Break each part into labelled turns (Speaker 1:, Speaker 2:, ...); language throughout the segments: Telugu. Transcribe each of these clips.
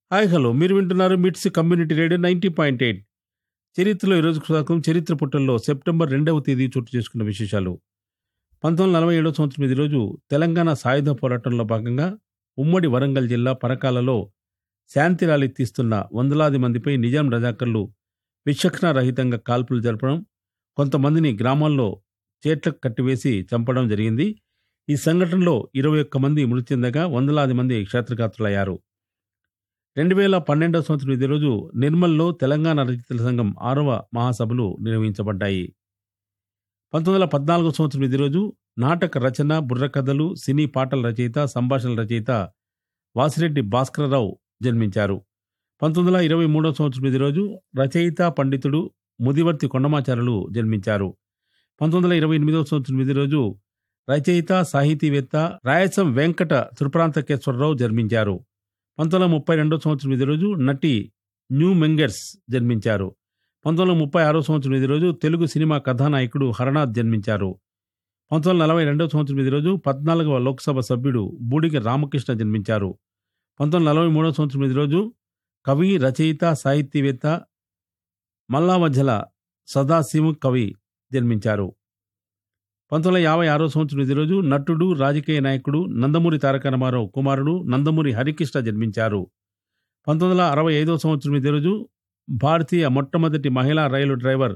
Speaker 1: హాయ్ హలో మీరు వింటున్నారు MITS community radio ninety point eight చరిత్రలో ఈరోజు స్వాగతం చరిత్ర పుటల్లో సెప్టెంబర్ రెండవ తేదీ చోటు చేసుకున్న విశేషాలు పంతొమ్మిది వందల నలభై ఏడవ సంవత్సరం ఇది రోజు తెలంగాణ సాయుధ పోరాటంలో భాగంగా ఉమ్మడి వరంగల్ జిల్లా పరకాలలో శాంతి ర్యాలీ తీస్తున్న వందలాది మందిపై నిజాం రజాకర్లు విచక్షణ రహితంగా కాల్పులు జరపడం కొంతమందిని గ్రామాల్లో చేట్లకు కట్టివేసి చంపడం జరిగింది ఈ సంఘటనలో ఇరవై ఒక్క మంది మృతి చెందగా వందలాది మంది క్షేత్రఘాతులయ్యారు రెండు వేల పన్నెండవ సంవత్సరం ఇదే రోజు నిర్మల్లో తెలంగాణ రచయితల సంఘం ఆరవ మహాసభలు నిర్వహించబడ్డాయి పంతొమ్మిది వందల పద్నాలుగో సంవత్సరం ఇదే రోజు నాటక రచన బుర్రకథలు సినీ పాటల రచయిత సంభాషణల రచయిత వాసిరెడ్డి భాస్కరరావు జన్మించారు పంతొమ్మిది వందల ఇరవై మూడవ సంవత్సరం ఇదే రోజు రచయిత పండితుడు ముదివర్తి కొండమాచారులు జన్మించారు పంతొమ్మిది వందల ఇరవై ఎనిమిదవ సంవత్సరం ఇదే రోజు రచయిత సాహితీవేత్త రాయసం వెంకట త్రిప్రాంతకేశ్వరరావు జన్మించారు పంతొమ్మిది వందల ముప్పై రెండో సంవత్సరం ఇదే రోజు నటి న్యూ మెంగర్స్ జన్మించారు పంతొమ్మిది వందల ముప్పై ఆరో సంవత్సరం ఇదే రోజు తెలుగు సినిమా కథానాయకుడు హరనాథ్ జన్మించారు పంతొమ్మిది వందల నలభై రెండవ సంవత్సరం ఇదే రోజు పద్నాలుగవ లోక్సభ సభ్యుడు బూడిగ రామకృష్ణ జన్మించారు పంతొమ్మిది వందల నలభై మూడవ సంవత్సరం ఇదే రోజు కవి రచయిత సాహితీవేత్త మల్లామధ్యల సదాశివ కవి జన్మించారు పంతొమ్మిది వందల యాభై ఆరో సంవత్సరం ఇదే రోజు నటుడు రాజకీయ నాయకుడు నందమూరి తారక రామారావు కుమారుడు నందమూరి హరికృష్ణ జన్మించారు పంతొమ్మిది వందల అరవై ఐదో సంవత్సరం ఇదే రోజు భారతీయ మొట్టమొదటి మహిళా రైలు డ్రైవర్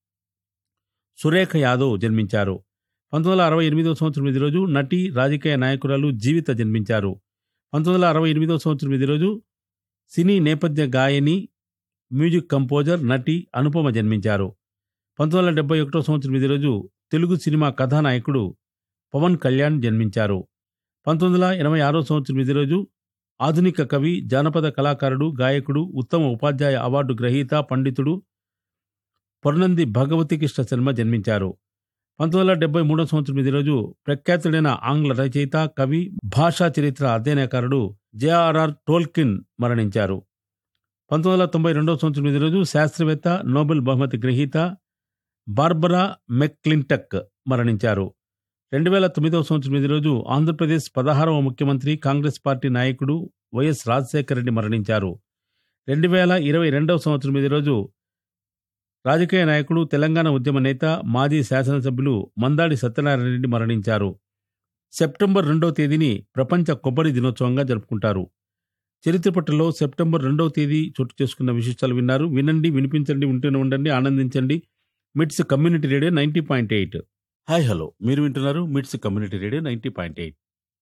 Speaker 1: సురేఖ యాదవ్ జన్మించారు పంతొమ్మిది వందల అరవై ఎనిమిదో సంవత్సరం ఇదే రోజు నటి రాజకీయ నాయకురాలు జీవిత జన్మించారు పంతొమ్మిది వందల అరవై ఎనిమిదో సంవత్సరం ఇదే రోజు సినీ నేపథ్య గాయని మ్యూజిక్ కంపోజర్ నటి అనుపమ జన్మించారు పంతొమ్మిది వందల డెబ్బై ఒకటో సంవత్సరం ఇదే రోజు తెలుగు సినిమా కథానాయకుడు పవన్ కళ్యాణ్ జన్మించారు పంతొమ్మిది వందల ఎనభై ఆరో సంవత్సరం ఇదే రోజు ఆధునిక కవి జానపద కళాకారుడు గాయకుడు ఉత్తమ ఉపాధ్యాయ అవార్డు గ్రహీత పండితుడు పొరనంది భగవతి కృష్ణ శర్మ జన్మించారు పంతొమ్మిది వందల డెబ్బై మూడో సంవత్సరం ఇదే రోజు ప్రఖ్యాతుడైన ఆంగ్ల రచయిత కవి భాషా చరిత్ర అధ్యయనకారుడు జేఆర్ఆర్ టోల్కిన్ మరణించారు పంతొమ్మిది వందల తొంభై రెండో సంవత్సరం ఇదే రోజు శాస్త్రవేత్త నోబెల్ బహుమతి గ్రహీత బార్బరా మెక్లింటక్ మరణించారు రెండు వేల తొమ్మిదవ సంవత్సరం ఇదే రోజు ఆంధ్రప్రదేశ్ పదహారవ ముఖ్యమంత్రి కాంగ్రెస్ పార్టీ నాయకుడు వైఎస్ రాజశేఖర రెడ్డి మరణించారు రెండు వేల ఇరవై రెండవ సంవత్సరం ఇదే రోజు రాజకీయ నాయకుడు తెలంగాణ ఉద్యమ నేత మాజీ శాసనసభ్యులు మందాడి సత్యనారాయణ రెడ్డి మరణించారు సెప్టెంబర్ రెండవ తేదీని ప్రపంచ కొబ్బరి దినోత్సవంగా జరుపుకుంటారు చరిత్ర పట్టులో సెప్టెంబర్ రెండవ తేదీ చోటు చేసుకున్న విశేషాలు విన్నారు వినండి వినిపించండి ఉంటూనే ఉండండి ఆనందించండి MITS community radio ninety point eight hi hello మీరు వింటున్నారు MITS community radio ninety point eight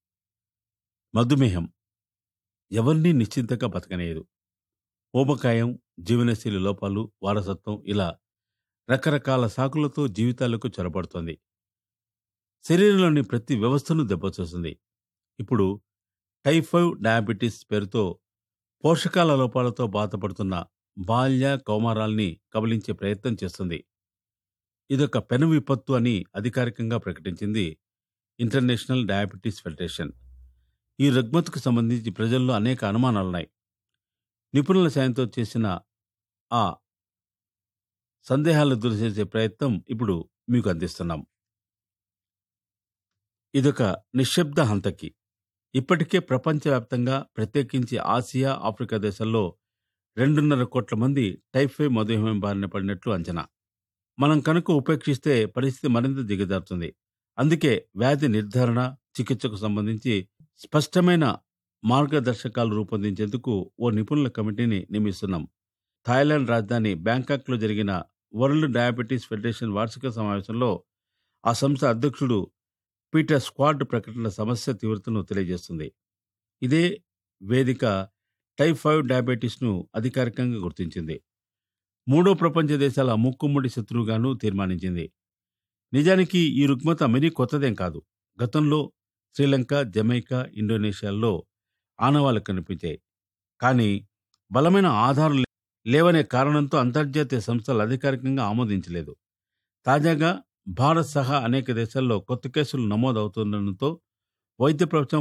Speaker 1: మధుమేహం ఎవరిని నిశ్చింతగా బతకనేయదు ఊబకాయం జీవనశైలి లోపాలు వారసత్వం ఇలా రకరకాల సాకులతో జీవితాలకు చొరబడుతోంది శరీరంలోని ప్రతి వ్యవస్థను దెబ్బతీస్తుంది ఇప్పుడు టైఫాయిడ్ డయాబెటీస్ పేరుతో పోషకాల లోపాలతో బాధపడుతున్న బాల్య కౌమారాల్ని కబలించే ప్రయత్నం చేస్తుంది ఇదొక పెను విపత్తు అని అధికారికంగా ప్రకటించింది ఇంటర్నేషనల్ డయాబెటీస్ ఫెడరేషన్ ఈ రుగ్మతకు సంబంధించి ప్రజల్లో అనేక అనుమానాలున్నాయి నిపుణుల సాయంతో చేసిన ఆ సందేహాలు దూరచేసే ప్రయత్నం ఇప్పుడు మీకు అందిస్తున్నాం ఇదొక నిశ్శబ్ద హంతకి ఇప్పటికే ప్రపంచవ్యాప్తంగా ప్రత్యేకించి ఆసియా ఆఫ్రికా దేశాల్లో రెండున్నర కోట్ల మంది టైఫాయిడ్ మధుమేహం బారిన పడినట్లు అంచనా మనం కనుక ఉపేక్షిస్తే పరిస్థితి మరింత దిగజారుతుంది అందుకే వ్యాధి నిర్ధారణ చికిత్సకు సంబంధించి స్పష్టమైన మార్గదర్శకాలు రూపొందించేందుకు ఓ నిపుణుల కమిటీని నియమిస్తున్నాం థాయిలాండ్ రాజధాని బ్యాంకాక్లో జరిగిన వరల్డ్ డయాబెటీస్ ఫెడరేషన్ వార్షిక సమావేశంలో ఆ సంస్థ అధ్యక్షుడు పీటర్ స్క్వాడ్ ప్రకటన సమస్య తీవ్రతను తెలియజేస్తుంది ఇదే వేదిక టైఫాయిడ్ డయాబెటీస్ను అధికారికంగా గుర్తించింది మూడో ప్రపంచ దేశాల ముక్కుమ్మడి శత్రువుగాను తీర్మానించింది నిజానికి ఈ రుగ్మత మరీ కొత్తదేం కాదు గతంలో శ్రీలంక జమైకా ఇండోనేషియాల్లో ఆనవాళ్లు కనిపించాయి కానీ బలమైన ఆధారం లే- లేవనే కారణంతో అంతర్జాతీయ సంస్థలు అధికారికంగా ఆమోదించలేదు తాజాగా భారత్ సహా అనేక దేశాల్లో కొత్త కేసులు నమోదవుతుండటంతో వైద్య ప్రపంచం